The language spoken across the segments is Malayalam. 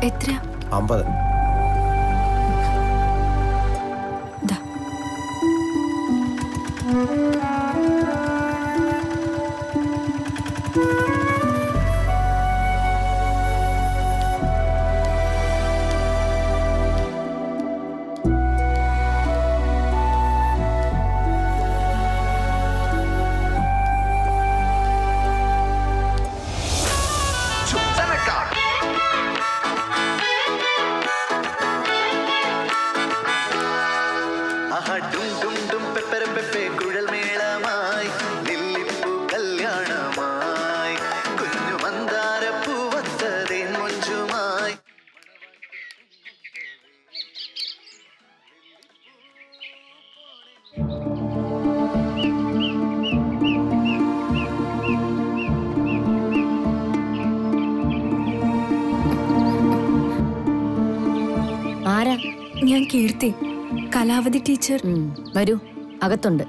എത്ര അമ്പത് ദാ ആഹാ ഡും ഡും ഡും പെപ്പര പെപ്പെ കുഴൽ മേളമായി ലില്ലിപ്പൂ കല്യാണമായി കുഞ്ഞു മന്ദാര പൂവത്തതേൻ മൊഞ്ചുമായി ആരാ ഞാൻ കീർത്തി കലാവതി ടീച്ചർ ഉം, വരൂ അകത്തുണ്ട്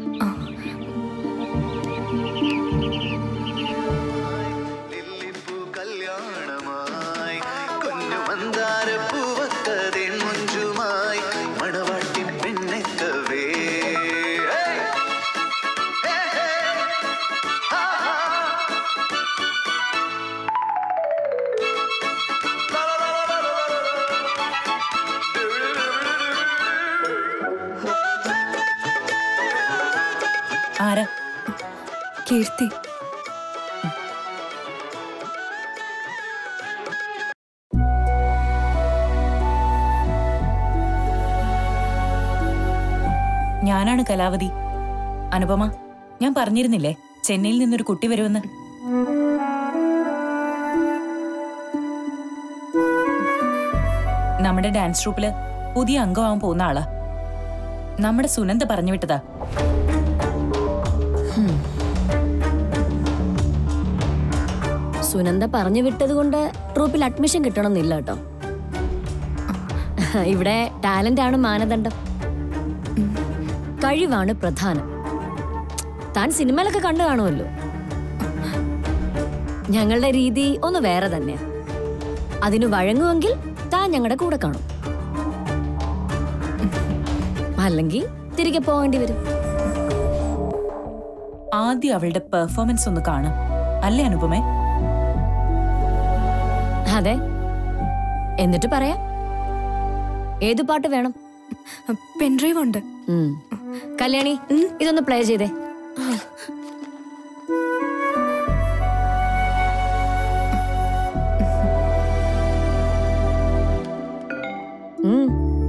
ലില്ലിപ്പൂ കല്യാണമായി കുഞ്ഞു മന്ദാര പൂവത്തതേൻ മൊഞ്ചുമായി മണവാട്ടി പെണ്ണെത്തവേ ഹേയ്! ഹേ, ഹേ! ആ, ആ! ലാ, ലാ, ലാ, ലാ, ലാ, ലാ, ലാ. ആരാ കീർത്തി ഞാനാണ് കലാവതി അനുപമ ഞാൻ പറഞ്ഞിരുന്നില്ലേ ചെന്നൈയിൽ നിന്നൊരു കുട്ടി വരുമെന്ന് നമ്മുടെ ഡാൻസ് ട്രൂപ്പില് പുതിയ അംഗമാവാൻ പോകുന്ന ആളാ നമ്മുടെ സുനന്ദ പറഞ്ഞു വിട്ടതാ സുനന്ദ പറഞ്ഞു വിട്ടത് കൊണ്ട് ട്രൂപ്പിൽ അഡ്മിഷൻ കിട്ടണമെന്നില്ല കേട്ടോ ഇവിടെ ടാലന്റ് ആണ് മാനദണ്ഡം കഴിവാണ് പ്രധാനം താൻ സിനിമയിലൊക്കെ കണ്ടു കാണുമല്ലോ ഞങ്ങളുടെ രീതി ഒന്ന് വേറെ തന്നെ അതിനു വഴങ്ങുമെങ്കിൽ താൻ ഞങ്ങളുടെ കൂടെ കാണും അല്ലെങ്കിൽ തിരികെ പോകേണ്ടി വരും ആദ്യം അവളുടെ പെർഫോമൻസ് ഒന്ന് കാണാം അല്ലേ അനുപമേ അതെ എന്നിട്ട് പറയാം ഏതു പാട്ട് വേണം പെൻഡ്രൈവ് ഉണ്ട് ഉം. കല്യാണി ഇതൊന്ന് പ്ലേ ചെയ്തേ ഉം.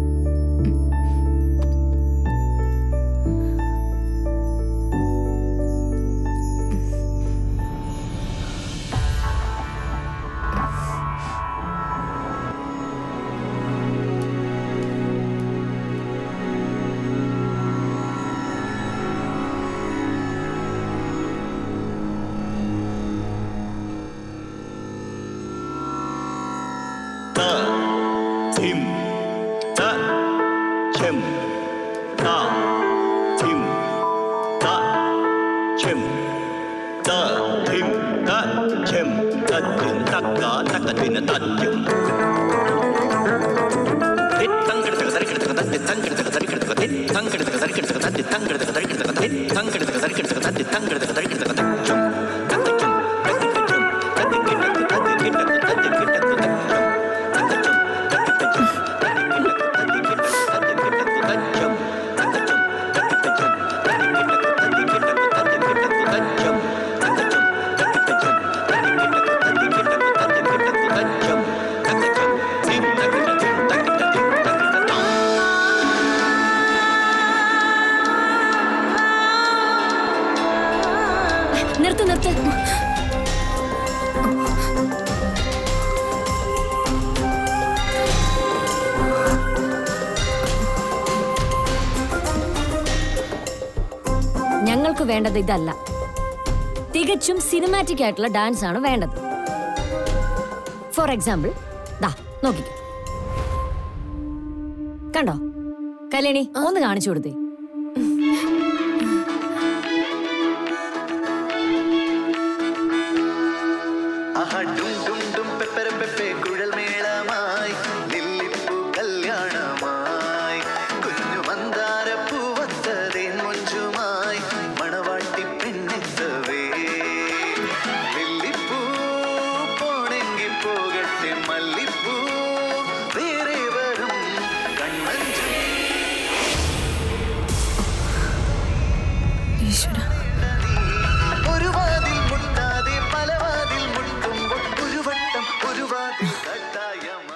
ത ധിം ത ഛം ത ധിം ത ഛം ത ധിം ത ഛം തത്തിൻ തക്ക തക്കത്തിന് തത്യം തിത്തങ്കെടുത്തക തരിക്കെടുത്തക തത്തി തങ്കെടുത്തക തരിക്കെടുത്തക തി തങ്കെടുത്തക തരിക്കെടുത്തക തത്തി തങ്കെടുത്തക തരിക്കെടുത്തക തി തങ്കെടുത്തക തരിക്കെടുത്തക തത്തി തങ്കെടുത്തക തരിക്കെടുത്തക തച്ചും തത്തച്ചും തത്തിക്കച്ചും തത്തിക്കിട്ടക്ക് തത്തിക്കിട്ടക്ക് തത്തിക്കിട്ടക്ക് തച്ചും തത്തച്ചും തത്തിക്കിട്ടക്ക് തത്തിക്കിട്ടക്ക് തത്തിക്കിട്ടക്ക് തച്ചും തത്തച്ചും തത്തിക്കച്ചും തത്തിക്കിട്ടക്ക് തത്തിക്കിട്ടക്ക് തത്തിക്കിട്ടക്ക് തച്ചും തത്തച്ചും തത്തിക്കച്ചും തത്തിക്കിട്ടക്ക് തത്തിക്കിട്ടക്ക് തത്തിക്കിട്ടക്ക് തച്ചും തത്തച്ചും തിം തക്കിട്ട തിം തക്കിട്ട തിം തക്കിട്ട താ നിർത്ത് നിർത്ത് ഞങ്ങൾക്ക് വേണ്ടത് ഇതല്ല തികച്ചും സിനിമാറ്റിക് ആയിട്ടുള്ള ഡാൻസ് ആണ് വേണ്ടത് ഫോർ എക്സാമ്പിൾ ദാ നോക്കിക്കോ കണ്ടോ കല്യാണി ഒന്ന് കാണിച്ചു കൊടുത്തേ ആഹാ ഡും ഡും ഡും പെപ്പര പെപ്പെ കുഴൽ മേളമായി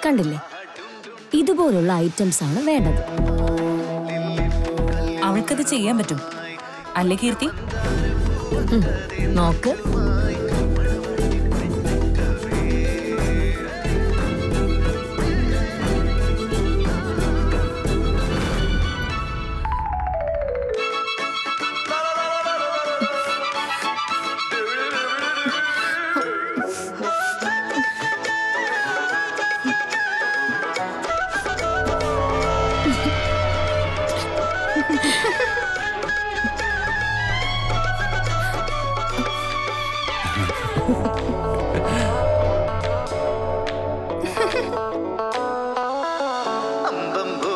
കണ്ടില്ലേ ഇതുപോലുള്ള ഐറ്റംസ് ആണ് വേണ്ടത് അവൾക്കത് ചെയ്യാൻ പറ്റും അല്ലേ കീർത്തി ഉം, നോക്ക് അമ്പമ്പോ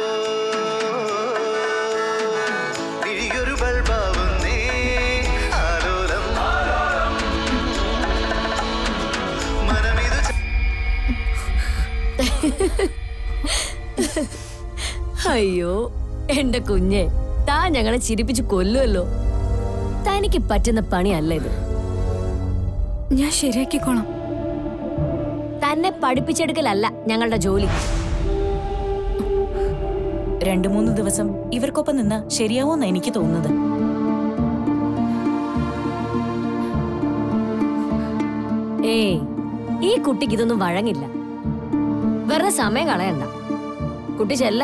ഇഴിയൊരു ബൾബാവുന്നേ ആലോലം മനമിതു ച- അയ്യോ എന്റെ കുഞ്ഞെ താ ഞങ്ങളെ ചിരിപ്പിച്ച് കൊല്ലുമല്ലോ തനിക്ക് പറ്റുന്ന പണിയല്ല ഇത് ഞാൻ ശരിയാക്കിക്കോളാം തന്നെ പഠിപ്പിച്ചെടുക്കലല്ല ഞങ്ങളുടെ ജോലി രണ്ടു മൂന്ന് ദിവസം ഇവർക്കൊപ്പം നിന്ന് ശരിയാവോന്നാ എനിക്ക് തോന്നുന്നത് ഏയ് ഈ കുട്ടിക്ക് ഇതൊന്നും വഴങ്ങില്ല വെറുതെ സമയം കളയണ്ട കുട്ടി ചെല്ല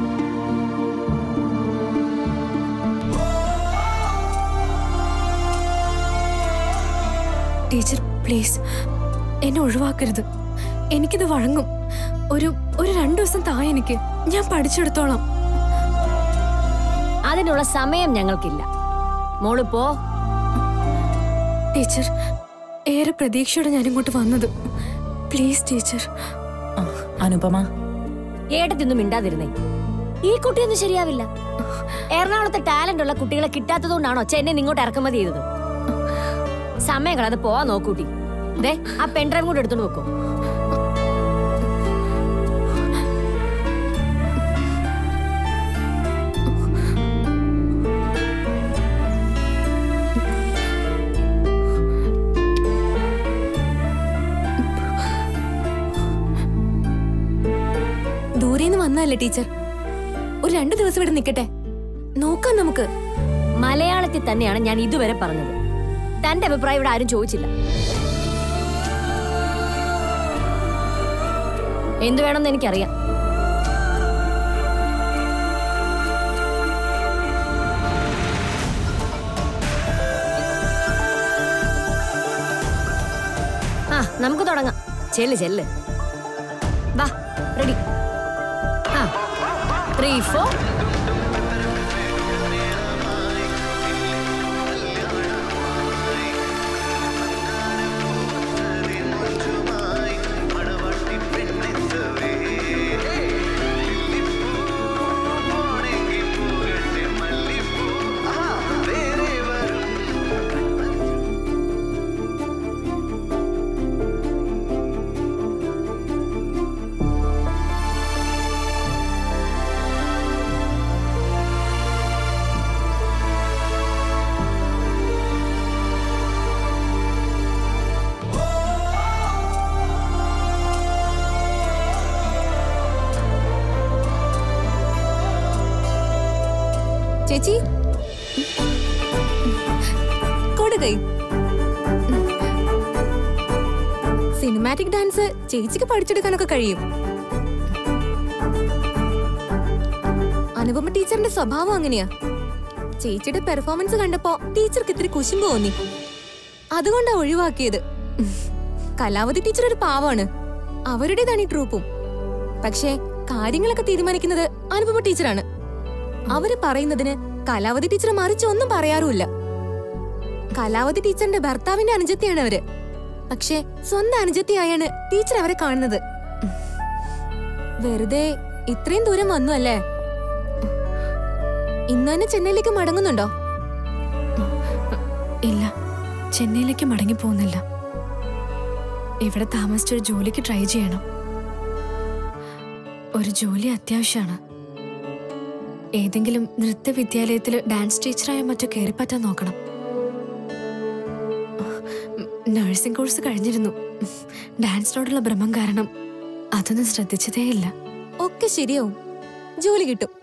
ടീച്ചർ പ്ലീസ് എന്നെ ഒഴിവാക്കരുത് എനിക്കിത് വഴങ്ങും ഒരു ഒരു രണ്ടു ദിവസം താ എനിക്ക് ഞാൻ പഠിച്ചെടുത്തോളാം അതിനുള്ള സമയം ഞങ്ങൾക്കില്ല മോള് പോ ടീച്ചർ ഏറെ പ്രതീക്ഷയോടെ ഞാൻ ഇങ്ങോട്ട് വന്നത് പ്ലീസ് ടീച്ചർ ആ, അനുപമ ഏട്ടത്തിയൊന്നും മിണ്ടാതിരുന്നേ ഈ കുട്ടിയൊന്നും ശരിയാവില്ല എറണാകുളത്തെ ടാലന്റ് ഉള്ള കുട്ടികളെ കിട്ടാത്തതുകൊണ്ടാണോ ചെന്നൈ ഇങ്ങോട്ട് ഇറക്കുമതി ചെയ്തത് സമയം കളയാതെ പോവാൻ നോക്കൂട്ടി ദേ ആ പെൻഡ്രൈവ് കൂടെ എടുത്തോണ്ട് വെക്കോ ദൂരേന്ന് വന്നതല്ലേ ടീച്ചർ ഒരു രണ്ടു ദിവസം ഇവിടെ നിൽക്കട്ടെ നോക്കാം നമുക്ക് മലയാളത്തിൽ തന്നെയാണ് ഞാൻ ഇതുവരെ പറഞ്ഞത് തന്റെ അഭിപ്രായം ഇവിടെ ആരും ചോദിച്ചില്ല എന്തു വേണമെന്ന് എനിക്കറിയാം ആ നമുക്ക് തുടങ്ങാം ചെല്ല് ചെല്ല് വാ റെഡി ആ ത്രീ ഫോർ ചേച്ചി കൊടുകൈ സിനിമാറ്റിക് ഡാൻസ് ചേച്ചിക്ക് പഠിച്ചെടുക്കാനൊക്കെ കഴിയും അനുപമ ടീച്ചറിന്റെ സ്വഭാവം അങ്ങനെയാ ചേച്ചിയുടെ പെർഫോമൻസ് കണ്ടപ്പോ ടീച്ചർക്ക് ഇത്തിരി കുശുമ്പ് തോന്നി അതുകൊണ്ടാ ഒഴിവാക്കിയത് കലാവതി ടീച്ചർ ഒരു പാവാണ് അവരുടേതാണ് ഈ ട്രൂപ്പും പക്ഷേ കാര്യങ്ങളൊക്കെ തീരുമാനിക്കുന്നത് അനുപമ ടീച്ചറാണ് അവര് പറയുന്നതിന് കലാവതി ടീച്ചർ മറിച്ച് ഒന്നും പറയാറുമില്ല കലാവതി ടീച്ചറിന്റെ ഭർത്താവിന്റെ അനുജത്തിയാണ് അവര് പക്ഷേ സ്വന്തം അനുജത്തിയായാണ് ടീച്ചർ അവരെ കാണുന്നത് വെറുതെ ഇത്രയും ദൂരം വന്നു അല്ലേ ഇന്ന് തന്നെ ചെന്നൈയിലേക്ക് മടങ്ങുന്നുണ്ടോ ഇല്ല ചെന്നൈയിലേക്ക് മടങ്ങി പോകുന്നില്ല ഇവിടെ താമസിച്ചൊരു ജോലിക്ക് ട്രൈ ചെയ്യണം ഒരു ജോലി അത്യാവശ്യമാണ് ഏതെങ്കിലും നൃത്ത വിദ്യാലയത്തിൽ ഡാൻസ് ടീച്ചറായോ മറ്റോ കയറിപ്പറ്റാൻ നോക്കണം നഴ്സിംഗ് കോഴ്സ് കഴിഞ്ഞിരുന്നു ഡാൻസിനോടുള്ള ഭ്രമം കാരണം അതൊന്നും ശ്രദ്ധിച്ചതേയില്ല ഒക്കെ ശരിയാവും ജോലി കിട്ടും